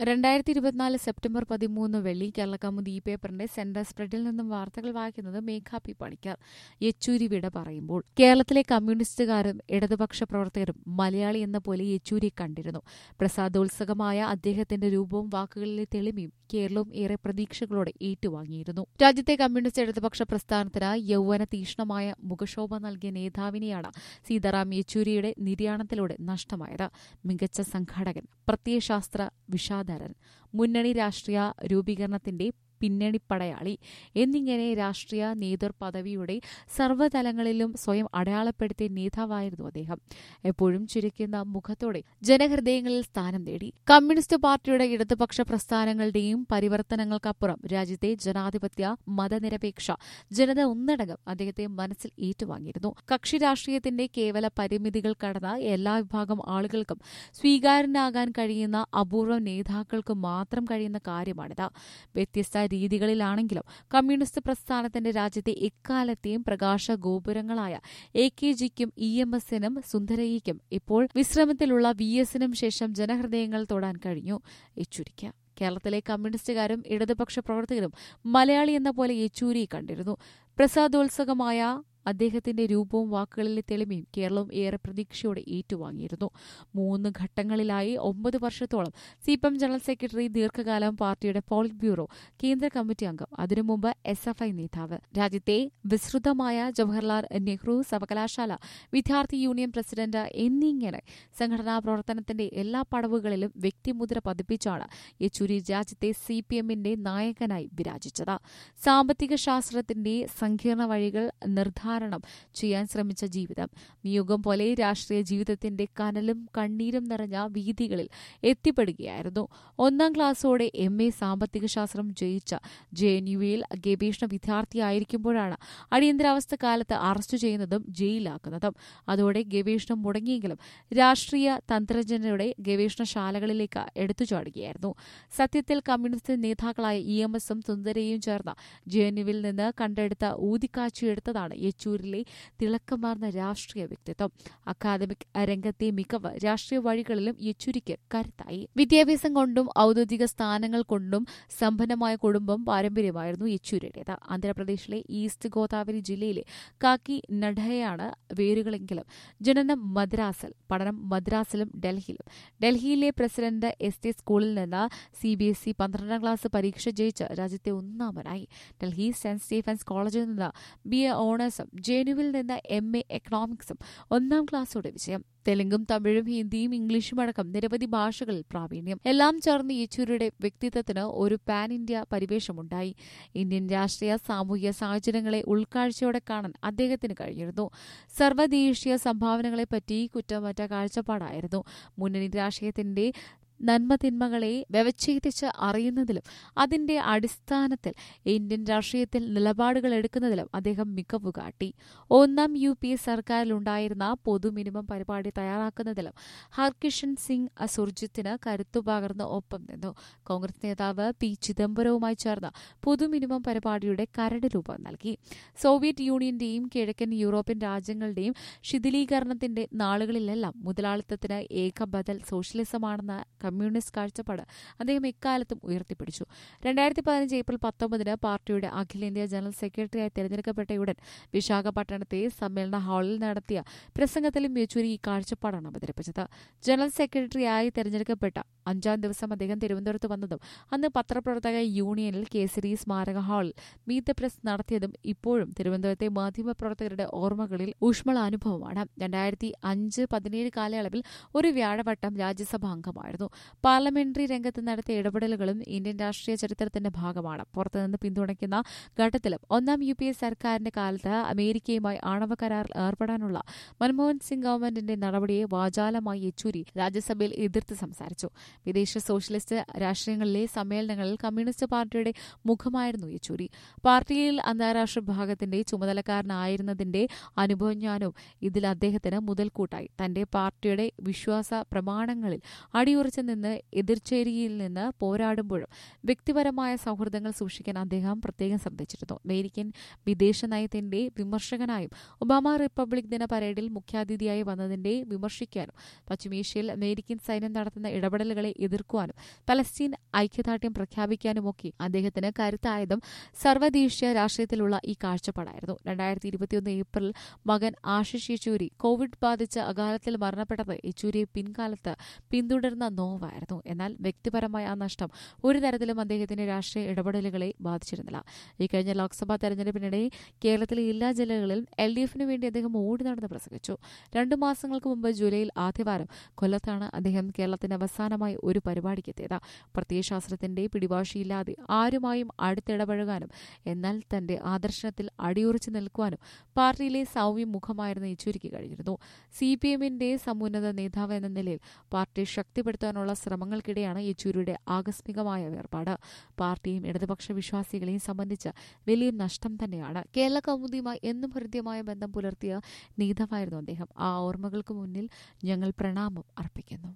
രണ്ടായിരത്തി ഇരുപത്തിനാല് സെപ്റ്റംബർ പതിമൂന്ന് വെള്ളി കേരളകൗമുദി ഈ പേപ്പറിന്റെ സെന്റർ സ്പ്രെഡിൽ നിന്നും വാർത്തകൾ വായിക്കുന്നത് മേഘ പി പണിക്കർ യെച്ചൂരി വിട പറയുമ്പോൾ കേരളത്തിലെ കമ്മ്യൂണിസ്റ്റുകാരും ഇടതുപക്ഷ പ്രവർത്തകരും മലയാളി എന്ന പോലെ യെച്ചൂരി കണ്ടിരുന്നു പ്രസാദോത്സകമായ അദ്ദേഹത്തിന്റെ രൂപവും വാക്കുകളിലെ തെളിമയും കേരളവും ഏറെ പ്രതീക്ഷകളോടെ ഏറ്റുവാങ്ങിയിരുന്നു രാജ്യത്തെ കമ്മ്യൂണിസ്റ്റ് ഇടതുപക്ഷ പ്രസ്ഥാനത്തിന് യൗവന തീഷ്ണമായ മുഖശോഭ നൽകിയ നേതാവിനെയാണ് സീതാറാം യെച്ചൂരിയുടെ നിര്യാണത്തിലൂടെ നഷ്ടമായത് മികച്ച സംഘാടകൻ പ്രത്യയശാസ്ത്ര വിഷാദരൻ മുന്നണി രാഷ്ട്രീയ രൂപീകരണത്തിന്റെ പിന്നണിപ്പടയാളി എന്നിങ്ങനെ രാഷ്ട്രീയ നേതൃ പദവിയുടെ സർവ്വതലങ്ങളിലും സ്വയം അടയാളപ്പെടുത്തിയ നേതാവായിരുന്നു അദ്ദേഹം എപ്പോഴും ചുരുക്കുന്ന മുഖത്തോടെ ജനഹൃദയങ്ങളിൽ സ്ഥാനം നേടി കമ്മ്യൂണിസ്റ്റ് പാർട്ടിയുടെ ഇടതുപക്ഷ പ്രസ്ഥാനങ്ങളുടെയും പരിവർത്തനങ്ങൾക്കപ്പുറം രാജ്യത്തെ ജനാധിപത്യ മതനിരപേക്ഷ ജനത ഒന്നടങ്കം അദ്ദേഹത്തെ മനസ്സിൽ ഏറ്റുവാങ്ങിയിരുന്നു കക്ഷി രാഷ്ട്രീയത്തിന്റെ കേവല പരിമിതികൾ കടന്ന എല്ലാ വിഭാഗം ആളുകൾക്കും സ്വീകാര്യനാകാൻ കഴിയുന്ന അപൂർവം നേതാക്കൾക്ക് മാത്രം കഴിയുന്ന കാര്യമാണിത് വ്യത്യസ്ത രീതികളിലാണെങ്കിലും കമ്മ്യൂണിസ്റ്റ് പ്രസ്ഥാനത്തിന്റെ രാജ്യത്തെ എക്കാലത്തെയും പ്രകാശ ഗോപുരങ്ങളായ എ കെ ജിക്കും ഇ എം എസിനും സുന്ദരയ്യയ്ക്കും ഇപ്പോൾ വിശ്രമത്തിലുള്ള വി എസിനും ശേഷം ജനഹൃദയങ്ങൾ തൊടാൻ കഴിഞ്ഞു യെച്ചൂരിക്ക് കേരളത്തിലെ കമ്മ്യൂണിസ്റ്റുകാരും ഇടതുപക്ഷ പ്രവർത്തകരും മലയാളി എന്ന പോലെ യെച്ചൂരി കണ്ടിരുന്നു പ്രസാദോത്സകമായ അദ്ദേഹത്തിന്റെ രൂപവും വാക്കുകളിലെ തെളിമയും കേരളവും ഏറെ പ്രതീക്ഷയോടെ ഏറ്റുവാങ്ങിയിരുന്നു മൂന്ന് ഘട്ടങ്ങളിലായി ഒമ്പത് വർഷത്തോളം C P M general secretary ദീർഘകാലം പാർട്ടിയുടെ പോളിറ്റ് ബ്യൂറോ കേന്ദ്ര കമ്മിറ്റി അംഗം അതിനു മുമ്പ് എസ് എഫ് ഐ നേതാവ് രാജ്യത്തെ വിസ്തൃതമായ ജവഹർലാൽ നെഹ്റു സർവകലാശാല വിദ്യാർത്ഥി യൂണിയൻ പ്രസിഡന്റ് എന്നിങ്ങനെ സംഘടനാ പ്രവർത്തനത്തിന്റെ എല്ലാ പടവുകളിലും വ്യക്തിമുദ്ര പതിപ്പിച്ചാണ് യെച്ചൂരി രാജ്യത്തെ സി പി എമ്മിന്റെ നായകനായി വിരാജിച്ചത് സാമ്പത്തിക ശാസ്ത്രത്തിന്റെ സങ്കീർണ വഴികൾ നിർദ്ധാരണം നിർദ്ധാരണം ചെയ്യാൻ ശ്രമിച്ച ജീവിതം നിയോഗം പോലെ രാഷ്ട്രീയ ജീവിതത്തിന്റെ കനലും കണ്ണീരും നിറഞ്ഞ വീതികളിൽ എത്തിപ്പെടുകയായിരുന്നു ഒന്നാം ക്ലാസ്സോടെ എം എ സാമ്പത്തിക ശാസ്ത്രം ജയിച്ച ജെ എൻ യുവിൽ ഗവേഷണ വിദ്യാർത്ഥിയായിരിക്കുമ്പോഴാണ് അടിയന്തരാവസ്ഥ കാലത്ത് അറസ്റ്റ് ചെയ്യുന്നതും ജയിലാക്കുന്നതും അതോടെ ഗവേഷണം മുടങ്ങിയെങ്കിലും രാഷ്ട്രീയ തന്ത്രജ്ഞരുടെ ഗവേഷണശാലകളിലേക്ക് എടുത്തുചാടുകയായിരുന്നു സത്യത്തിൽ കമ്മ്യൂണിസ്റ്റ് നേതാക്കളായ ഇ എം എസും സുന്ദരയും ചേർന്ന ജെ എൻ യുവിൽ നിന്ന് കണ്ടെടുത്ത ഊതിക്കാച്ചിയെടുത്തതാണ് യെച്ചൂരിലെ തിളക്കമാർന്ന രാഷ്ട്രീയ വ്യക്തിത്വം അക്കാദമിക് രംഗത്തെ മികവ് രാഷ്ട്രീയ വഴികളിലും യെച്ചൂരിക്ക് കരുത്തായി വിദ്യാഭ്യാസം കൊണ്ടും ഔദ്യോഗിക സ്ഥാനങ്ങൾ കൊണ്ടും സമ്പന്നമായ കുടുംബം പാരമ്പര്യമായിരുന്നു യെച്ചൂരിയുടേത് ആന്ധ്രാപ്രദേശിലെ ഈസ്റ്റ് ഗോദാവരി ജില്ലയിലെ കാക്കി നഡയാണ് വേരുകളെങ്കിലും ജനനം മദ്രാസിൽ പഠനം മദ്രാസിലും ഡൽഹിയിലും ഡൽഹിയിലെ പ്രസിഡന്റ് എസ് ടി സ്കൂളിൽ നിന്ന് സി ബി എസ് ഇ പന്ത്രണ്ടാം ക്ലാസ് പരീക്ഷ ജയിച്ച് രാജ്യത്തെ ഒന്നാമനായി ഡൽഹി സെന്റ് സ്റ്റീഫൻസ് കോളേജിൽ നിന്ന് ബി എ ഓണേഴ്സും ജെനുവിൽ നിന്ന് എം എ എക്കണോമിക്സും ഒന്നാം ക്ലാസ്സോടെ വിജയം തെലുങ്കും തമിഴും ഹിന്ദിയും ഇംഗ്ലീഷും അടക്കം നിരവധി ഭാഷകളിൽ പ്രാവീണ്യം എല്ലാം ചേർന്ന് യെച്ചൂരിയുടെ വ്യക്തിത്വത്തിന് ഒരു പാൻ ഇന്ത്യ പരിവേഷമുണ്ടായി ഇന്ത്യൻ രാഷ്ട്രീയ സാമൂഹിക സാഹചര്യങ്ങളെ ഉൾക്കാഴ്ചയോടെ കാണാൻ അദ്ദേഹത്തിന് കഴിഞ്ഞിരുന്നു സർവ്വദേശീയ സംഭാവനകളെപ്പറ്റി കുറ്റമറ്റ കാഴ്ചപ്പാടായിരുന്നു മുന്നണി രാഷ്ട്രീയത്തിന്റെ നന്മതിന്മകളെ വ്യവച്ഛേദിച്ച് അറിയുന്നതിലും അതിന്റെ അടിസ്ഥാനത്തിൽ ഇന്ത്യൻ രാഷ്ട്രീയത്തിൽ നിലപാടുകൾ എടുക്കുന്നതിലും അദ്ദേഹം മികവ് കാട്ടി ഒന്നാം യു പി എ സർക്കാരിലുണ്ടായിരുന്ന പൊതു മിനിമം പരിപാടി തയ്യാറാക്കുന്നതിലും ഹർകിഷൻ സിംഗ് സുർജിത്തിന് കരുത്തു പകർന്ന് ഒപ്പം നിന്നു കോൺഗ്രസ് നേതാവ് പി ചിദംബരവുമായി ചേർന്ന് പൊതു മിനിമം പരിപാടിയുടെ കരട് രൂപം നൽകി സോവിയറ്റ് യൂണിയന്റെയും കിഴക്കൻ യൂറോപ്യൻ രാജ്യങ്ങളുടെയും ശിഥിലീകരണത്തിന്റെ നാളുകളിലെല്ലാം മുതലാളിത്തത്തിന് ഏക ബദൽ സോഷ്യലിസമാണെന്ന കമ്മ്യൂണിസ്റ്റ് കാഴ്ചപ്പാട് അദ്ദേഹം എക്കാലത്തും ഉയർത്തിപ്പിടിച്ചു രണ്ടായിരത്തി പതിനഞ്ച് ഏപ്രിൽ പത്തൊമ്പതിന് പാർട്ടിയുടെ അഖിലേന്ത്യാ ജനറൽ സെക്രട്ടറിയായി തെരഞ്ഞെടുക്കപ്പെട്ടയുടൻ വിശാഖപട്ടണത്തെ സമ്മേളന ഹാളിൽ നടത്തിയ പ്രസംഗത്തിലും യെച്ചൂരി ഈ കാഴ്ചപ്പാടാണ് അവതരിപ്പിച്ചത് ജനറൽ സെക്രട്ടറിയായി തെരഞ്ഞെടുക്കപ്പെട്ട അഞ്ചാം ദിവസം അദ്ദേഹം തിരുവനന്തപുരത്ത് വന്നതും അന്ന് പത്രപ്രവർത്തക യൂണിയനിൽ കേസരി സ്മാരക ഹാളിൽ മീറ്റ് ദ പ്രസ് നടത്തിയതും ഇപ്പോഴും തിരുവനന്തപുരത്തെ മാധ്യമപ്രവർത്തകരുടെ ഓർമ്മകളിൽ ഊഷ്മള അനുഭവമാണ് രണ്ടായിരത്തി അഞ്ച് പതിനേഴ് കാലയളവിൽ ഒരു വ്യാഴവട്ടം രാജ്യസഭാ അംഗമായിരുന്നു പാർലമെന്ററി രംഗത്ത് നടത്തിയ ഇടപെടലുകളും ഇന്ത്യൻ രാഷ്ട്രീയ ചരിത്രത്തിന്റെ ഭാഗമാണ് പുറത്തുനിന്ന് പിന്തുണയ്ക്കുന്ന ഘട്ടത്തിലും ഒന്നാം യു പി എ സർക്കാരിന്റെ കാലത്ത് അമേരിക്കയുമായി ആണവ കരാറിൽ ഏർപ്പെടാനുള്ള മൻമോഹൻ സിംഗ് ഗവൺമെന്റിന്റെ നടപടിയെ വാചാലമായി യെച്ചൂരി രാജ്യസഭയിൽ എതിർത്ത് സംസാരിച്ചു വിദേശ സോഷ്യലിസ്റ്റ് രാഷ്ട്രീയങ്ങളിലെ സമ്മേളനങ്ങളിൽ കമ്മ്യൂണിസ്റ്റ് പാർട്ടിയുടെ മുഖമായിരുന്നു യെച്ചൂരി പാർട്ടിയിൽ അന്താരാഷ്ട്ര വിഭാഗത്തിന്റെ ചുമതലക്കാരനായിരുന്നതിന്റെ അനുഭവജ്ഞാനവും ഇതിൽ അദ്ദേഹത്തിന് മുതൽക്കൂട്ടായി തന്റെ പാർട്ടിയുടെ വിശ്വാസ പ്രമാണങ്ങളിൽ അടിയുറച്ച ഒരുമിച്ച് നിന്ന് എതിർചേരിയിൽ നിന്ന് പോരാടുമ്പോഴും വ്യക്തിപരമായ സൗഹൃദങ്ങൾ സൂക്ഷിക്കാൻ അദ്ദേഹം പ്രത്യേകം ശ്രദ്ധിച്ചിരുന്നു അമേരിക്കൻ വിദേശ നയത്തിന്റെ വിമർശകനായും ഒബാമ റിപ്പബ്ലിക് ദിന പരേഡിൽ മുഖ്യാതിഥിയായി വന്നതിന്റെ വിമർശിക്കാനും പശ്ചിമേഷ്യയിൽ അമേരിക്കൻ സൈന്യം നടത്തുന്ന ഇടപെടലുകളെ എതിർക്കുവാനും പലസ്തീൻ ഐക്യദാർഢ്യം പ്രഖ്യാപിക്കാനുമൊക്കെ അദ്ദേഹത്തിന് കരുത്തായതും സർവ്വദേശീയ രാഷ്ട്രീയത്തിലുള്ള ഈ കാഴ്ചപ്പാടായിരുന്നു രണ്ടായിരത്തി ഇരുപത്തിയൊന്ന് ഏപ്രിൽ മകൻ ആശിഷ് യെച്ചൂരി കോവിഡ് ബാധിച്ച് അകാലത്തിൽ മരണപ്പെട്ടത് യെച്ചൂരിയെ പിൻകാലത്ത് പിന്തുടർന്ന നോവായിരുന്നു എന്നാൽ വ്യക്തിപരമായ ആ നഷ്ടം ഒരു തരത്തിലും അദ്ദേഹത്തിന്റെ രാഷ്ട്രീയ ഇടപെടലുകളെ ബാധിച്ചിരുന്നില്ല ഈ കഴിഞ്ഞ ലോക്സഭാ തെരഞ്ഞെടുപ്പിനിടെ കേരളത്തിലെ എല്ലാ ജില്ലകളിലും എൽ ഡി എഫിനു വേണ്ടി അദ്ദേഹം ഓടി നടന്ന് പ്രസംഗിച്ചു രണ്ടു മാസങ്ങൾക്ക് മുമ്പ് ജൂലൈയിൽ ആദ്യവാരം കൊല്ലത്താണ് അദ്ദേഹം കേരളത്തിന് അവസാനമായി ഒരു പരിപാടിക്ക് എത്തിയത് പ്രത്യയശാസ്ത്രത്തിന്റെ പിടിവാശിയില്ലാതെ ആരുമായും അടുത്തിടപഴകാനും എന്നാൽ തന്റെ ആദർശനത്തിൽ അടിയുറച്ചു നിൽക്കുവാനും പാർട്ടിയിലെ സൗമ്യ മുഖമായിരുന്ന യെച്ചൂരിക്ക് കഴിഞ്ഞിരുന്നു സി പി എമ്മിന്റെ സമുന്നത നേതാവ് എന്ന നിലയിൽ പാർട്ടി ശക്തിപ്പെടുത്താനുള്ള ശ്രമങ്ങൾക്കിടെയാണ് യെച്ചൂരിയുടെ ആകസ്മികമായ വേർപാട് പാർട്ടിയും ഇടതുപക്ഷ വിശ്വാസികളെയും സംബന്ധിച്ച് വലിയ നഷ്ടം തന്നെയാണ് കേരള കൗമുദിയുമായി എന്നും ഹൃദ്യമായ ബന്ധം പുലർത്തിയ നേതാവായിരുന്നു അദ്ദേഹം ആ ഓർമ്മകൾക്ക് മുന്നിൽ ഞങ്ങൾ പ്രണാമം അർപ്പിക്കുന്നു